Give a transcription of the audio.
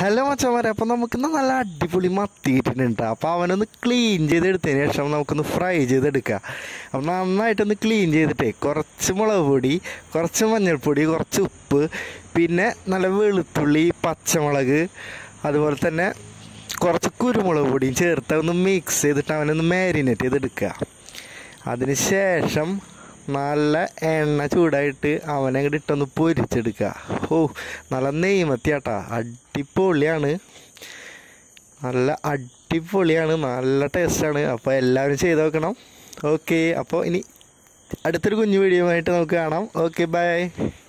hello മച്ചന്മാരെ അപ്പം നമുക്കിന്ന് നല്ല അടിപൊളി മത്തി കിട്ടിയിട്ടുണ്ട് അപ്പോൾ അവനൊന്ന് ക്ലീൻ ചെയ്തെടുത്തതിന് ശേഷം നമുക്കൊന്ന് ഫ്രൈ ചെയ്തെടുക്കുക അപ്പം നന്നായിട്ടൊന്ന് ക്ലീൻ ചെയ്തിട്ടേ കുറച്ച് മുളക് പൊടി കുറച്ച് മഞ്ഞൾപ്പൊടി കുറച്ച് ഉപ്പ് പിന്നെ നല്ല വെളുത്തുള്ളി പച്ചമുളക് അതുപോലെ തന്നെ കുറച്ച് കുരുമുളക് പൊടിയും ചേർത്ത് ഒന്ന് മിക്സ് ചെയ്തിട്ട് അവനൊന്ന് മാരിനേറ്റ് ചെയ്തെടുക്കുക അതിന് ശേഷം നല്ല എണ്ണ ചൂടായിട്ട് അവനെ അങ്ങോട്ട് ഇട്ടൊന്ന് പൊരിച്ചെടുക്കുക ഓ നല്ല നെയ്മത്തിയാട്ടാ അടിപൊളിയാണ് നല്ല അടിപൊളിയാണ് നല്ല ടേസ്റ്റാണ് അപ്പോൾ എല്ലാവരും ചെയ്ത് നോക്കണം ഓക്കെ അപ്പോൾ ഇനി അടുത്തൊരു കുഞ്ഞു വീഡിയോ ആയിട്ട് നമുക്ക് കാണാം ഓക്കെ ബൈ